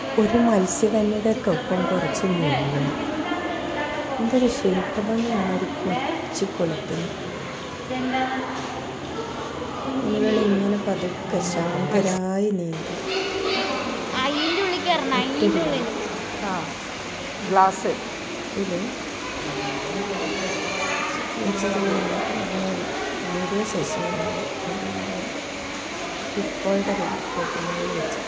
ഒരു മത്സ്യകന്യകൾക്കൊപ്പം കുറച്ച് മീനുകൾ എന്തൊരു ശില്പഭംഗിയാണ് ഒരു കൊച്ചു കുളത്തിന് മീനുകൾ ഇങ്ങനെ പതുക്കെ ശാന്തരായി നീങ്ങി അതിൻ്റെ ഉള്ളിൽ കയറണം അതിൻ്റെ ഉള്ളിൽ ആ ഗ്ലാസ് ഇത് വീഡിയോ സൈസ് ഇപ്പോഴത്തെ ഫോട്ടോയിൽ വെച്ച്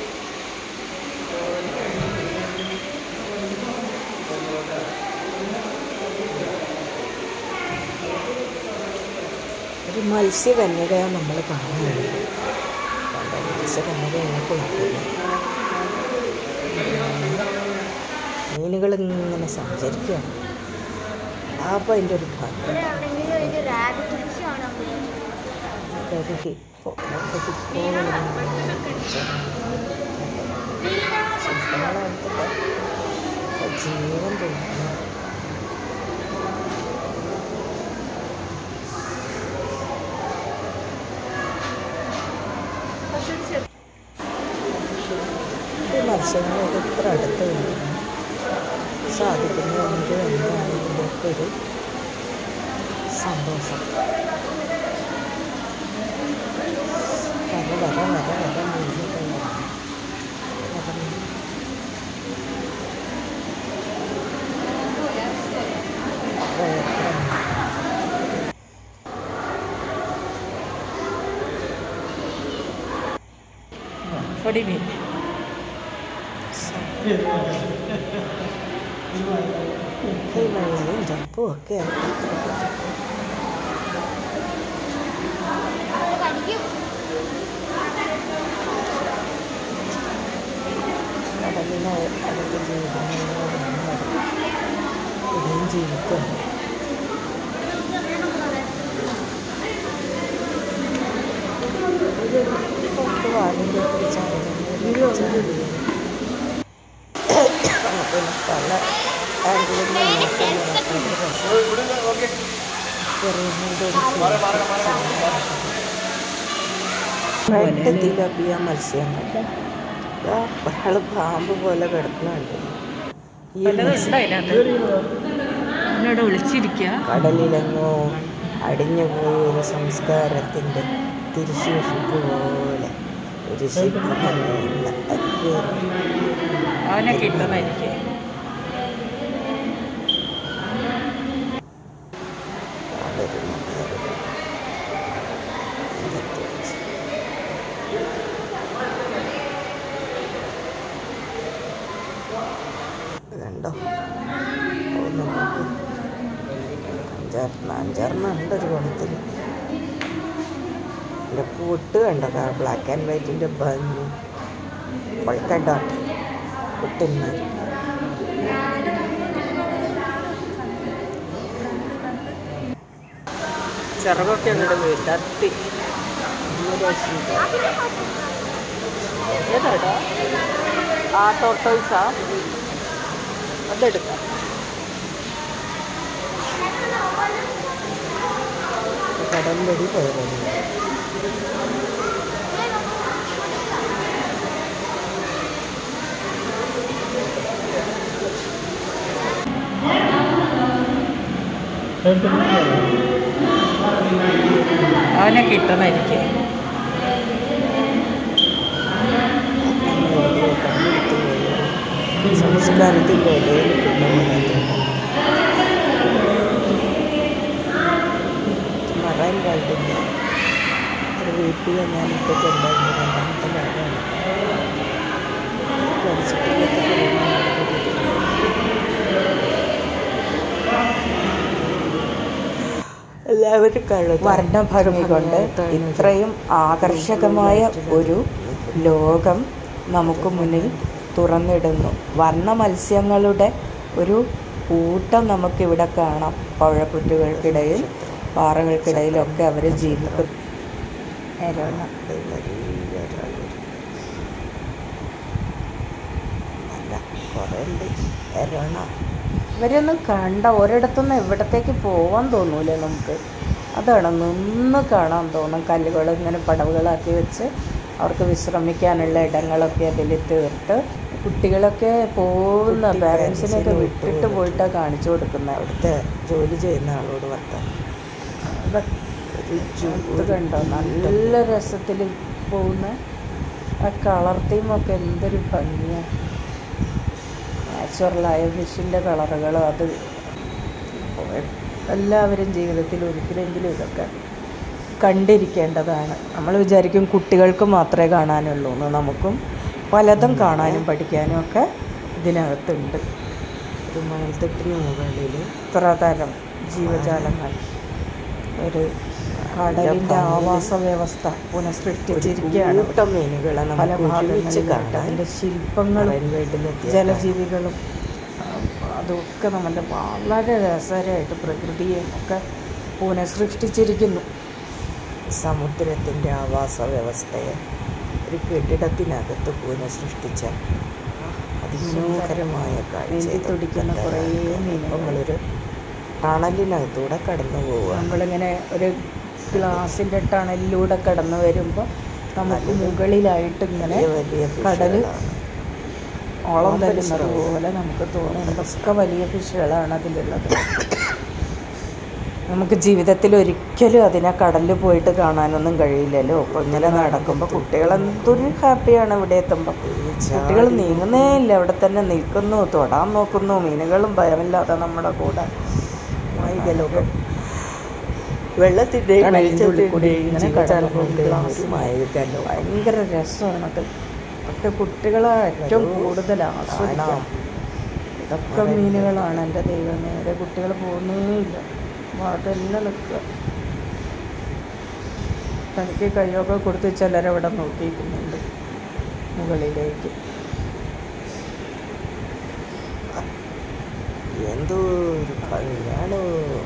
ഒരു മത്സ്യകന്യകയാണ് നമ്മൾ കാണുന്നത് കണ്ടോ? മത്സ്യകന്യകയാണ് കുളത്തിൽ മീനുകൾ ഇങ്ങനെ സഞ്ചരിക്കുകയാണ് അപ്പോൾ അതിൻ്റെ ഒരു ഭംഗി ഇവിടെ എവിടെയെങ്കിലും ഒരു റാബിറ്റ് ഫിഷ് കാണാൻ പറ്റും ഒരു ഹിപ്പോ രണ്ട് ഹിപ്പോകൾ ജീവൻ തോന്നുന്നു ഈ മത്സ്യങ്ങളൊക്കെ ഇത്ര അടുത്ത് കാണാൻ സാധിക്കുന്നു എങ്കിൽ എന്താണ് ഇതിൻ്റെയൊക്കെ ഒരു സന്തോഷം വര വര വര വര മുഴുവൻ പൊടി മീൻ ഈ വെള്ളവും ചപ്പും ഒക്കെ അത് കടിക്കും കടലിനെ അടുത്ത് ജീവിക്കുന്നവരോട് ഇനിയും ജീവിക്കുന്നു കൊണ്ട് വാലിൻ്റെ പിടിച്ചാണ് പിന്നെ പല ആംഗിളിൽ റെഡ് തിലപ്പിയ മത്സ്യങ്ങൾ ദാ ഒരാള് പാമ്പ് പോലെ കിടക്കുന്നുണ്ട് ഈ വല്ലതും മത്സ്യം ഉണ്ടോ അതിനകത്ത് എന്നോട് വിളിച്ചിരിക്കുക കടലിലെങ്ങോ അടിഞ്ഞുപോയ ഒരു സംസ്കാരത്തിൻ്റെ തിരിശേഷിപ്പ് പോലെ ഒരു ശില്പമല്ല അവനെ കിട്ടുന്നതായിരിക്കും കണ്ടോ ഒന്ന് നോക്ക് അഞ്ചാറ് അഞ്ചാറെണ്ണം ഉണ്ട് ഒരു കുളത്തിൽ എൻ്റെ പൊട്ട് കണ്ടോ ബ്ലാക്ക് ആൻഡ് വൈറ്റിൻ്റെ ഭംഗി പൊൾക്കഡോട്ട് പൊട്ടുന്ന ചിറകൊക്കെ അങ്ങോട്ട് വിടർത്തി ഏതാടാ ആ ടോട്ടോയ്സാ അതെടുക്കാം കടലിലടി പോയത് അവനെ കിട്ടുന്നതായിരിക്കും സംസ്കാരത്തിൻ്റെ ഇടയിൽ മറൈൻ വേൾഡിൻ്റെ ഒരു വീട്ടിൽ ഞാൻ ഇട്ടിട്ടുണ്ടായിരുന്നു രണ്ടാമത്തെ ഭാഗമാണ് പഠിച്ചിട്ടില്ലാത്ത എല്ലാവരും കഴുകും വർണ്ണഭംഗി കൊണ്ട് ഇത്രയും ആകർഷകമായ ഒരു ലോകം നമുക്ക് മുന്നിൽ തുറന്നിടുന്നു വർണ്ണ മത്സ്യങ്ങളുടെ ഒരു കൂട്ടം നമുക്കിവിടെ കാണാം പുഴക്കുറ്റുകൾക്കിടയിൽ പാറകൾക്കിടയിലൊക്കെ അവർ ജീവിക്കും നല്ല കുറേ ഉണ്ട് എരണ ഇവരൊന്നും കണ്ട ഒരിടത്തുനിന്ന് എവിടത്തേക്ക് പോകാൻ തോന്നൂലേ നമുക്ക് അതാണ് നിന്ന് കാണാൻ തോന്നും കല്ലുകൾ ഇങ്ങനെ പടവുകളാക്കി വെച്ച് അവർക്ക് വിശ്രമിക്കാനുള്ള ഇടങ്ങളൊക്കെ അതിൽ തീർത്ത് കുട്ടികളൊക്കെ പോകുന്ന കുട്ടി പാരൻസിനെയൊക്കെ പാരൻസിനെ വിട്ടിട്ട് വിട്ട് പോയിട്ടാണ് കാണിച്ചു കൊടുക്കുന്നത് അവിടുത്തെ ജോലി ചെയ്യുന്ന ആളോട് വർത്താനം ഇത് കണ്ടോ നല്ല രസത്തിൽ പോകുന്ന ആ കളർ തീമൊക്കെ എന്തൊരു ഭംഗിയാണ് നാച്ചുറലായ ഫിഷിൻ്റെ കളറുകൾ അത് എല്ലാവരും ജീവിതത്തിൽ ഒരിക്കലെങ്കിലും ഇതൊക്കെ കണ്ടിരിക്കേണ്ടതാണ് നമ്മൾ വിചാരിക്കും കുട്ടികൾക്ക് മാത്രമേ കാണാനുള്ളൂ എന്ന് നമുക്കും പലതും കാണാനും പഠിക്കാനും ഒക്കെ ഇതിനകത്തുണ്ട് ഒരു മണൽത്തട്ടിന് മുകളിൽ ഇത്ര തരം ജീവജാലങ്ങൾ ഒരു കടലിൻ്റെ ആവാസ വ്യവസ്ഥ പുനഃസൃഷ്ടിച്ചിരിക്കുകയാണ് ഇവിടെ. കൂട്ടം മീനുകളെ പല നമുക്ക് ഒരുമിച്ച് ഭാഗങ്ങളിലായിട്ട് കാണാൻ അതിൻ്റെ ശില്പങ്ങളും റെയിൽവേഡിലെത്തിയ ജലജീവികളും ആ, അതൊക്കെ നമ്മുടെ വളരെ രസകരമായിട്ട് പ്രകൃതിയെ ഒക്കെ പുനഃസൃഷ്ടിച്ചിരിക്കുന്നു സമുദ്രത്തിൻ്റെ ആവാസ വ്യവസ്ഥയെ ഒരു കെട്ടിടത്തിനകത്ത് പുനഃസൃഷ്ടിച്ച അതിമനോഹരമായ കാഴ്ച നീന്തി തുടിക്കുന്ന കുറേ മീനുകൾ. നമ്മളൊരു ടണലിനകത്തൂടെ കടന്നു പോവുക നമ്മളിങ്ങനെ ഒരു ഗ്ലാസിൻ്റെ ടണലിലൂടെ കടന്നു വരുമ്പോൾ നമുക്ക് മുകളിലായിട്ട് ഇങ്ങനെ വലിയ വലിയ കടല് ഫിഷുകളാണ്. ഓളം ഓളം തരുന്നത് ഫിഷുകൾ. പോലെ നമുക്ക് തോന്നും എന്തൊക്കെ വലിയ ഫിഷുകളാണ് അതിലുള്ളത് നമുക്ക് ജീവിതത്തിൽ ഒരിക്കലും അതിനെ കടലിൽ പോയിട്ട് കാണാനൊന്നും കഴിയില്ലല്ലോ അപ്പോൾ ഇങ്ങനെ നടക്കുമ്പോൾ കുട്ടികൾ എന്തൊരു ഹാപ്പിയാണ് ഇവിടെ എത്തുമ്പോൾ കുട്ടികൾ നീങ്ങുന്നേ ഇല്ല അവിടെ തന്നെ നിൽക്കുന്നു തൊടാൻ നോക്കുന്നു മീനുകളും ഭയമില്ലാതെ നമ്മുടെ കൂടെ മായികലോകം വെള്ളത്തിൻ്റെ കടലിൻ്റെ ഉള്ളിൽ കൂടി ഇങ്ങനെ കടന്നു പോകും. മായികല്ലോ ഭയങ്കര രസമാണത് ഒക്കെ കുട്ടികളെ ഏറ്റവും കൂടുതൽ ആസ്വദിക്കാം ഇതൊക്കെ മീനുകളാണ് എൻ്റെ ദൈവമേ നേരെ കുട്ടികൾ പോകുന്നേയില്ല തന്നെ നിൽക്കുക തനിക്ക് കയ്യൊക്കെ കൊടുത്ത് ചിലരവിടെ നോക്കിയിരിക്കുന്നുണ്ട് മുകളിലേക്ക് എന്തോ ഒരു ഭംഗിയാണോ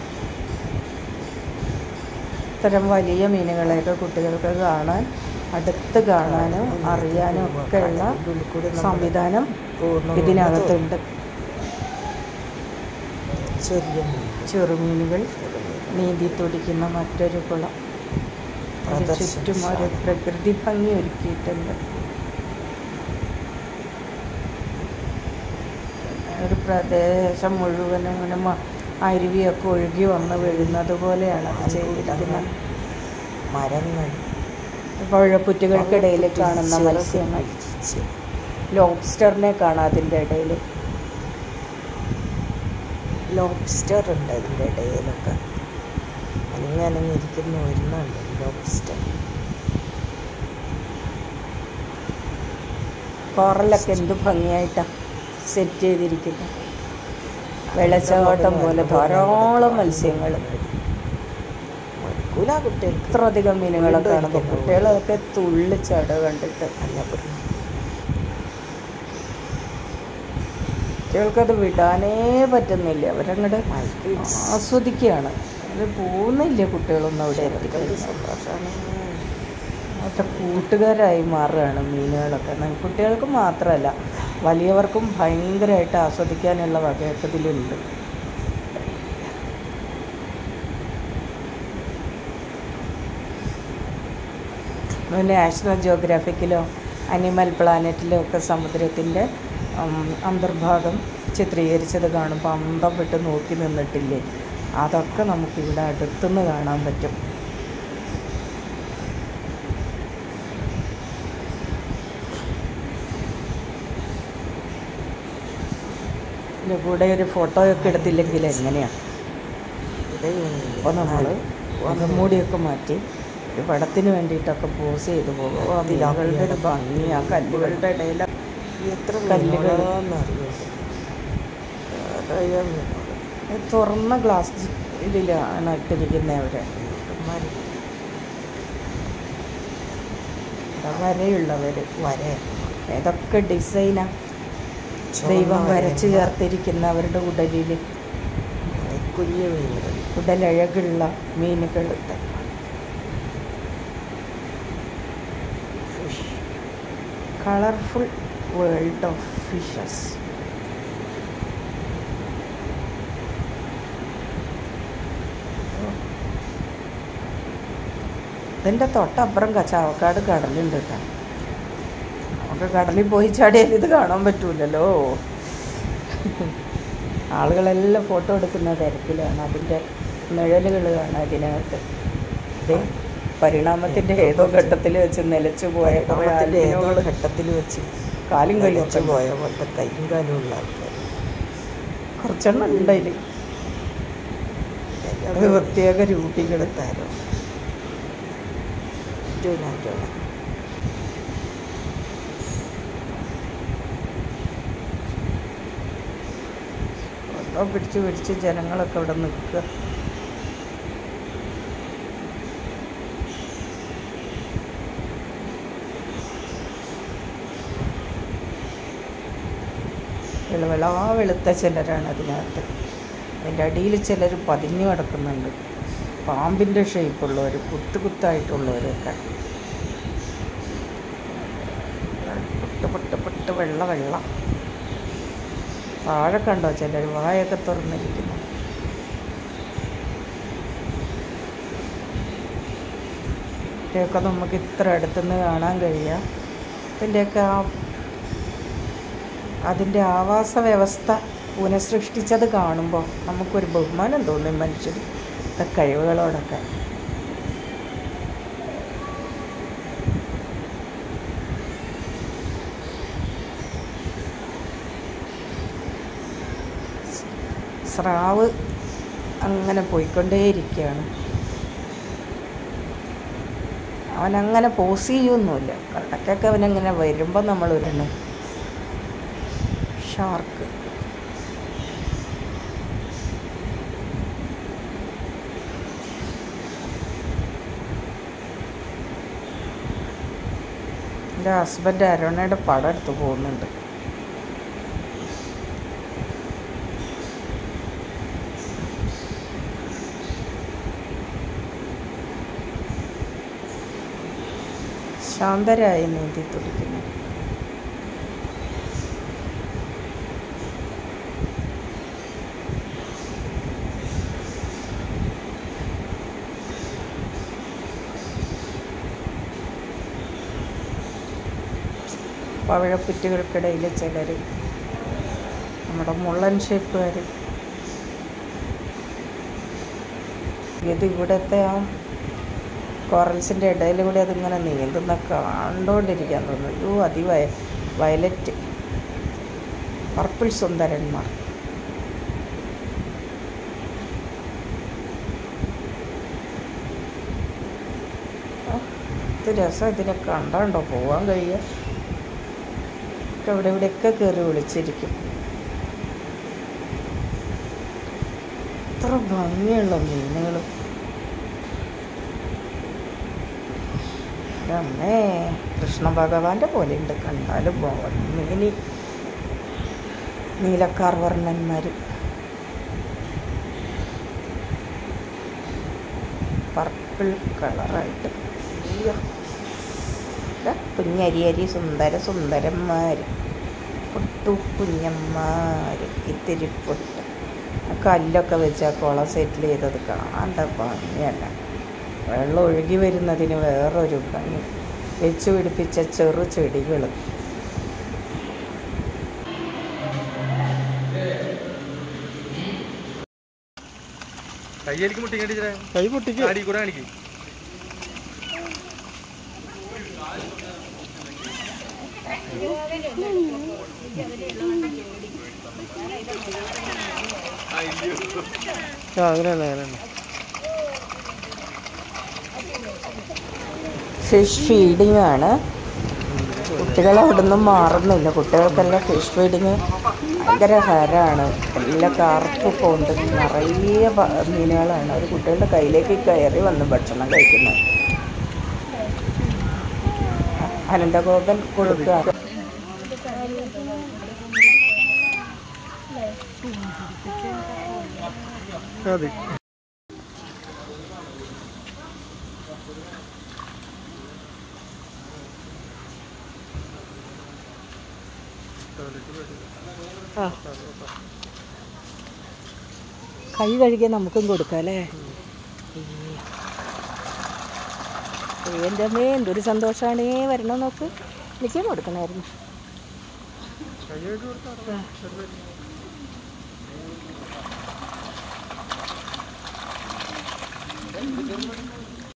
ഇത്തരം വലിയ മീനുകളെയൊക്കെ കുട്ടികൾക്ക് കാണാൻ അടുത്ത് കാണാനും അറിയാനും ഒക്കെയുള്ള സംവിധാനം ഇതിനകത്തുണ്ട് ചെറിയ മീൻ ചെറുമീനുകൾ നീന്തി തുടിക്കുന്ന മറ്റൊരു കുളം അതിന് പ്രദർശനശാല. ചുറ്റും ഒരു പ്രകൃതി ഭംഗി ഒരുക്കിയിട്ടുണ്ട് ഒരു പ്രദേശം മുഴുവനും ഇങ്ങനെ മ- അരുവിയൊക്കെ ഒഴുകി വന്ന് വീഴുന്നത് പോലെയാണ് അത് ചെയ്തിരിക്കുന്നത് മരങ്ങൾ പുഴപ്പുറ്റുകൾക്കിടയിൽ കാണുന്ന മത്സ്യങ്ങൾ ലോബ്സ്റ്ററിനെ കാണാം അതിൻ്റെ ഇടയിൽ ലോബ്സ്റ്റർ ഉണ്ട് അതിൻ്റെ ഇടയിലൊക്കെ അനങ്ങി അനങ്ങിയിരിക്കുന്ന ഒരെണ്ണമുണ്ട് ലോബ്സ്റ്റർ കോറലൊക്കെ എന്ത് ഭംഗിയായിട്ടാണ് സെറ്റ് ചെയ്തിരിക്കുന്നത് വെള്ളച്ചാട്ടം പോലെ ധാരാളം മത്സ്യങ്ങൾ മടുക്കൂല കുട്ടികൾക്ക് ഇത്രയധികം മീനുകളെ കാണുമ്പോൾ കുട്ടികളൊക്കെ തുള്ളിച്ചാടുക കണ്ടിട്ട് അന്നപൂർണ്ണ കുട്ടികൾക്കത് വിടാനേ പറ്റുന്നില്ല അവരങ്ങോട്ട് My kids. ആസ്വദിക്കുകയാണ് അത് പോകുന്നില്ല കുട്ടികളൊന്നും അവിടെ എത്തിക്കഴിഞ്ഞാൽ സന്തോഷമാണ് അവരുടെ കൂട്ടുകാരായി മാറുകയാണ് മീനുകളൊക്കെ ന- കുട്ടികൾക്ക് മാത്രമല്ല വലിയവർക്കും ഭയങ്കരമായിട്ട് ആസ്വദിക്കാനുള്ള വകയൊക്കെ ഇതിലുണ്ട് നാഷണൽ ജിയോഗ്രാഫിക്കിലോ അനിമൽ പ്ലാനറ്റിലോ ഒക്കെ സമുദ്രത്തിൻ്റെ അന്തർഭാഗം ചിത്രീകരിച്ചത് കാണുമ്പോൾ അന്തം വിട്ട് നോക്കി നിന്നിട്ടില്ലേ അതൊക്കെ നമുക്കിവിടെ അടുത്തുനിന്ന് കാണാൻ പറ്റും ഇതിൻ്റെ കൂടെ ഒരു ഫോട്ടോയൊക്കെ എടുത്തില്ലെങ്കിൽ എങ്ങനെയാണ് അപ്പോൾ നമ്മൾ മുഖംമൂടിയൊക്കെ മാറ്റി ഒരു പടത്തിന് വേണ്ടിയിട്ടൊക്കെ പോസ് ചെയ്ത് പോകും അതിലകളുടെ ഒരു ഭംഗി ആ കല്ലുകളുടെ ഇടയിൽ എത്ര കല്ലുകൾ. കല്ലുകളാണെന്നറിയോ നിറയെ മീനുകൾ. തുറന്ന ഗ്ലാസ് ഇതിലാണ് ഇട്ടിരിക്കുന്നത് അവരെ മര- വരെയുള്ളവർ വര ഇതൊക്കെ ഡിസൈനാ ദൈവം വരച്ച് ചേർത്തിരിക്കുന്ന അവരുടെ ഉടലിൽ കുഞ്ഞു മീനുകൾ ഉടലഴകുള്ള മീനുകൾ fish colourful world of fishes ഇതിൻ്റെ തൊട്ടപ്പുറം ചാവക്കാട് കടലുണ്ട് കേട്ടോ നമുക്ക് കടലിൽ പോയി ചാടിയാൽ ഇത് കാണാൻ പറ്റൂലല്ലോ ആളുകളെല്ലാം ഫോട്ടോ എടുക്കുന്ന തിരക്കിലാണ് അതിൻ്റെ നിഴലുകൾ കാണാം ഇതിനകത്ത് ഇത് പരിണാമത്തിൻ്റെ ഏതോ ഘട്ടത്തിൽ വെച്ച് നിലച്ചു പോയ കുറേ പരിണാമത്തിൻ്റെ ഏതോ ആൽബിനോകൾ ഘട്ടത്തിൽ വെച്ച് കാലും കഴിച്ചു കഴിച്ചു പോയ പോലത്തെ കൈയും കാലും ഉള്ള ആൾക്കാർ കുറച്ചെണ്ണം ഉണ്ട് അതിൽ ഒരു പ്രത്യേക രൂപികൾ എടുത്താരോ ജോനാറ്റോളെ ഫോട്ടോ പിടിച്ച് പിടിച്ച് ജനങ്ങളൊക്കെ ഇവിടെ നിൽക്കുക വെളുവെളാ വെളുത്ത ചിലരാണ് അതിനകത്ത് അതിൻ്റെ അടിയിൽ ചിലർ പതിഞ്ഞു കിടക്കുന്നുണ്ട് പാമ്പിൻ്റെ ഷേപ്പുള്ളവർ കുത്ത് കുത്തായിട്ടുള്ളവരൊക്കെ പൊട്ട് പൊട്ട് പൊട്ട് വെള്ള വെള്ളം താഴെ കണ്ടോ ചിലർ വായൊക്കെ തുറന്നിരിക്കുന്നു ഇതൊക്കെ നമുക്ക് ഇത്ര അടുത്തുനിന്ന് കാണാൻ കഴിയുക ഇതിൻ്റെയൊക്കെ ആ അതിൻ്റെ ആവാസ വ്യവസ്ഥ പുനഃസൃഷ്ടിച്ചത് കാണുമ്പോൾ നമുക്കൊരു ബഹുമാനം തോന്നും മനുഷ്യർ കഴിവുകളോടൊക്കെ സ്രാവ് അങ്ങനെ പോയിക്കൊണ്ടേയിരിക്കുകയാണ് അവനങ്ങനെ പോസ് ചെയ്യൊന്നുമില്ല ഇടയ്ക്കൊക്കെ അവനങ്ങനെ വരുമ്പോൾ നമ്മൾ വരണം ഷാർക്ക് എൻ്റെ ഹസ്ബൻഡ് അരുണയുടെ പടം എടുത്ത് പോകുന്നുണ്ട് ശാന്തരായി നീന്തി തുടിക്കുന്നു പവിഴപ്പുറ്റുകൾക്കിടയിൽ ചിലർ നമ്മുടെ മുള്ളൻ ഷേപ്പുകാർ ഇത് ഇവിടുത്തെ ആ കോറൽസിൻ്റെ ഇടയിൽ കൂടി അതിങ്ങനെ നീന്തുന്ന കണ്ടുകൊണ്ടിരിക്കാൻ തോന്നുന്നു അയ്യോ അതിവയ വയലറ്റ് പർപ്പിൾ സുന്ദരന്മാർ ആ, ഇത് രസം ഇതിനെ കണ്ടാണ്ടോ പോകാൻ കഴിയുക ഒക്കെ ഇവിടെ ഇവിടെയൊക്കെ കയറി വിളിച്ചിരിക്കും ഇത്ര ഭംഗിയുള്ള മീനുകൾ അമ്മേ കൃഷ്ണ ഭഗവാന്റെ പോലെ ഉണ്ട് കണ്ടാലും മീനി നീലക്കാർ വർണ്ണന്മാർ പർപ്പിൾ കളറായിട്ട് അയ്യോ ദാ കുഞ്ഞരി അരി സുന്ദര സുന്ദരന്മാർ പൊട്ടു കുഞ്ഞന്മാർ ഇത്തിരി പൊട്ട് ആ കല്ലൊക്കെ വെച്ച് ആ കുളം സെറ്റിൽ ചെയ്തത് കാണാണ്ട ഭംഗിയല്ല വെള്ളം ഒഴുകി വരുന്നതിന് വേറൊരു ഭംഗി വെച്ച് പിടിപ്പിച്ച ചെറു ചെടികൾ കയ്യടിക്ക് മുട്ടി ടീച്ചറെ കൈ പൊട്ടിക്ക് അടി കൂടെ കാണിക്ക് ആ അങ്ങനെയാണ് അങ്ങനെയാണ് ഫിഷ് ഫീഡിംഗ് ആണ് കുട്ടികൾ അവിടെ നിന്നും മാറുന്നില്ല കുട്ടികൾക്കെല്ലാം ഫിഷ് ഫീഡിങ് ഭയങ്കര ഹരമാണ് എല്ലാ കാർപ്പ് കൊണ്ട് നിറയെ പ- മീനുകളാണ് അവർ കുട്ടികളുടെ കയ്യിലേക്ക് കയറി വന്ന് ഭക്ഷണം കഴിക്കുന്നത് അനന്തഗോപൻ കൊടുക്കുക അതെ ആ കൈ കഴുകിയാൽ നമുക്കും കൊടുക്കാം അല്ലേ എൻ്റെ അമ്മേ എന്തൊരു സന്തോഷമാണേ വരണം നോക്ക് എനിക്കും കൊടുക്കണമായിരുന്നു